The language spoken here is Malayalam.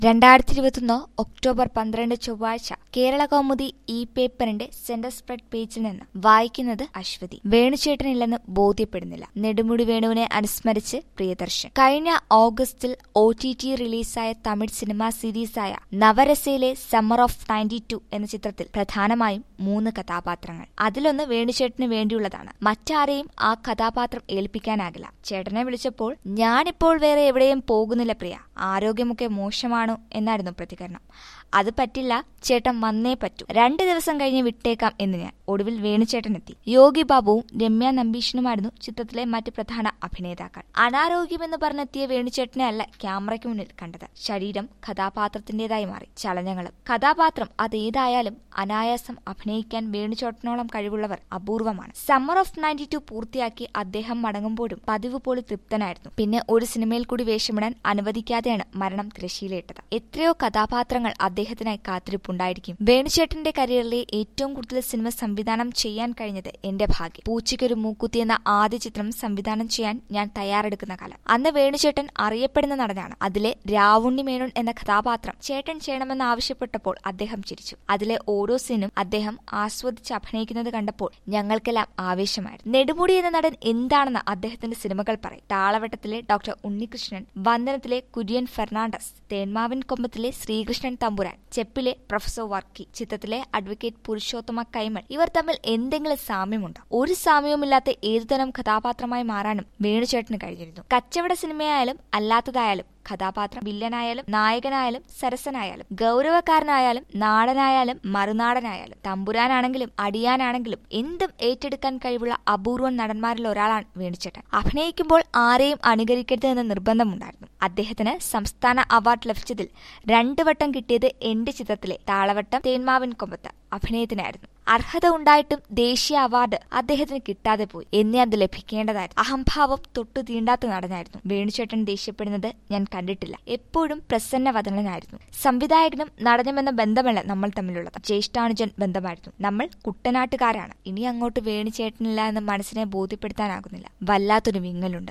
രണ്ടായിരത്തി ഇരുപത്തൊന്ന് ഒക്ടോബർ പന്ത്രണ്ട് ചൊവ്വാഴ്ച കേരള കൗമുദി ഇ പേപ്പറിന്റെ സെന്റർ സ്പ്രെഡ് പേജിൽ നിന്ന് വായിക്കുന്നത് അശ്വതി വേണുചേട്ടനില്ലെന്ന് ബോധ്യപ്പെടുന്നില്ല നെടുമുടി വേണുവിനെ അനുസ്മരിച്ച് പ്രിയദർശൻ കഴിഞ്ഞ ഓഗസ്റ്റിൽ ഒ ടി ടി റിലീസായ തമിഴ് സിനിമാ സീരീസായ നവരസയിലെ സമ്മർ ഓഫ് നയൻറ്റി ടു എന്ന ചിത്രത്തിൽ പ്രധാനമായും മൂന്ന് കഥാപാത്രങ്ങൾ അതിലൊന്ന് വേണുചേട്ടന് വേണ്ടിയുള്ളതാണ് മറ്റാരെയും ആ കഥാപാത്രം ഏൽപ്പിക്കാനാകില്ല ചേട്ടനെ വിളിച്ചപ്പോൾ ഞാനിപ്പോൾ വേറെ എവിടെയും പോകുന്നില്ല പ്രിയ ആരോഗ്യമൊക്കെ മോശമാണോ എന്നായിരുന്നു പ്രതികരണം അത് പറ്റില്ല ചേട്ടൻ വന്നേ പറ്റൂ രണ്ട് ദിവസം കഴിഞ്ഞ് വിട്ടേക്കാം എന്ന് ഞാൻ ഒടുവിൽ വേണുചേട്ടൻ എത്തി യോഗി ബാബുവും രമ്യ നമ്പീഷനുമായിരുന്നു ചിത്രത്തിലെ മറ്റ് പ്രധാന അഭിനേതാക്കൾ അനാരോഗ്യമെന്ന് പറഞ്ഞെത്തിയ വേണുചേട്ടനെ അല്ല ക്യാമറയ്ക്ക് മുന്നിൽ കണ്ടത് ശരീരം കഥാപാത്രത്തിന്റേതായി മാറി ചലനങ്ങളും കഥാപാത്രം അതേതായാലും അനായാസം അഭിനയിക്കാൻ വേണുചേട്ടനോളം കഴിവുള്ളവർ അപൂർവമാണ് സമ്മർ ഓഫ് നയൻറ്റി ടു പൂർത്തിയാക്കി അദ്ദേഹം മടങ്ങുമ്പോഴും പതിവ് പോലെ തൃപ്തനായിരുന്നു പിന്നെ ഒരു സിനിമയിൽ കൂടി വേഷമിടാൻ അനുവദിക്കാതെയാണ് മരണം തിരശീലയിട്ടത് എത്രയോ കഥാപാത്രങ്ങൾ അദ്ദേഹത്തിനായി കാത്തിരിപ്പുണ്ടായിരിക്കും വേണുചേട്ടന്റെ കരിയറിലെ ഏറ്റവും കൂടുതൽ സിനിമ സംവിധാനം ചെയ്യാൻ കഴിഞ്ഞത് എന്റെ ഭാഗ്യം പൂച്ചയ്ക്കൊരു മൂക്കുത്തി എന്ന ആദ്യ ചിത്രം സംവിധാനം ചെയ്യാൻ ഞാൻ തയ്യാറെടുക്കുന്ന കാലം അന്ന് വേണുചേട്ടൻ അറിയപ്പെടുന്ന നടനാണ് അതിലെ രാവുണ്ണി മേനോൻ എന്ന കഥാപാത്രം ചേട്ടൻ ചെയ്യണമെന്ന് ആവശ്യപ്പെട്ടപ്പോൾ അദ്ദേഹം ചിരിച്ചു അതിലെ ഓരോ സീനും അദ്ദേഹം ആസ്വദിച്ച് അഭിനയിക്കുന്നത് കണ്ടപ്പോൾ ഞങ്ങൾക്കെല്ലാം ആവേശമായിരുന്നു നെടുമുടി എന്ന നടൻ എന്താണെന്ന് അദ്ദേഹത്തിന്റെ സിനിമകൾ പറയും താളവട്ടത്തിലെ ഡോക്ടർ ഉണ്ണികൃഷ്ണൻ വന്ദനത്തിലെ കുര്യൻ ഫെർണാണ്ടസ് തേന്മാവിൻ കൊമ്പത്തിലെ ശ്രീകൃഷ്ണൻ തമ്പുരാൻ ചെപ്പിലെ പ്രൊഫസർ വർക്കി ചിത്രത്തിലെ അഡ്വക്കേറ്റ് പുരുഷോത്തമ കൈമൾ ഇവർ തമ്മിൽ എന്തെങ്കിലും സാമ്യമുണ്ടോ ഒരു സാമ്യവുമില്ലാത്ത ഏതുതരം കഥാപാത്രമായി മാറാനും വേണുചേട്ടന് കഴിഞ്ഞിരുന്നു കച്ചവട സിനിമയായാലും അല്ലാത്തതായാലും കഥാപാത്രം വില്ലനായാലും നായകനായാലും സരസനായാലും ഗൗരവക്കാരനായാലും നാടനായാലും മറുനാടനായാലും തമ്പുരാനാണെങ്കിലും അടിയാനാണെങ്കിലും എന്തും ഏറ്റെടുക്കാൻ കഴിവുള്ള അപൂർവം നടന്മാരിൽ ഒരാളാണ് വേണുചേട്ടൻ അഭിനയിക്കുമ്പോൾ ആരെയും അനുകരിക്കരുത് എന്ന നിർബന്ധമുണ്ടായിരുന്നു അദ്ദേഹത്തിന് സംസ്ഥാന അവാർഡ് ലഭിച്ചതിൽ രണ്ടു വട്ടം കിട്ടിയത് എന്റെ ചിത്രത്തിലെ താളവട്ടം തേന്മാവിൻ കൊമ്പത്ത് അഭിനയത്തിനായിരുന്നു അർഹത ഉണ്ടായിട്ടും ദേശീയ അവാർഡ് അദ്ദേഹത്തിന് കിട്ടാതെ പോയി എന്നെ അത് ലഭിക്കേണ്ടതായിരുന്നു അഹംഭാവം തൊട്ടു തീണ്ടാത്ത നടനായിരുന്നു വേണുചേട്ടൻ ദേഷ്യപ്പെടുന്നത് ഞാൻ കണ്ടിട്ടില്ല എപ്പോഴും പ്രസന്നവദനായിരുന്നു സംവിധായകനും നടനുമെന്ന ബന്ധമല്ല നമ്മൾ തമ്മിലുള്ളത് ജ്യേഷ്ഠാനുജൻ ബന്ധമായിരുന്നു നമ്മൾ കുട്ടനാട്ടുകാരാണ് ഇനി അങ്ങോട്ട് വേണുചേട്ടനില്ല എന്ന് മനസ്സിനെ ബോധ്യപ്പെടുത്താനാകുന്നില്ല വല്ലാത്തൊരു വിങ്ങലുണ്ട്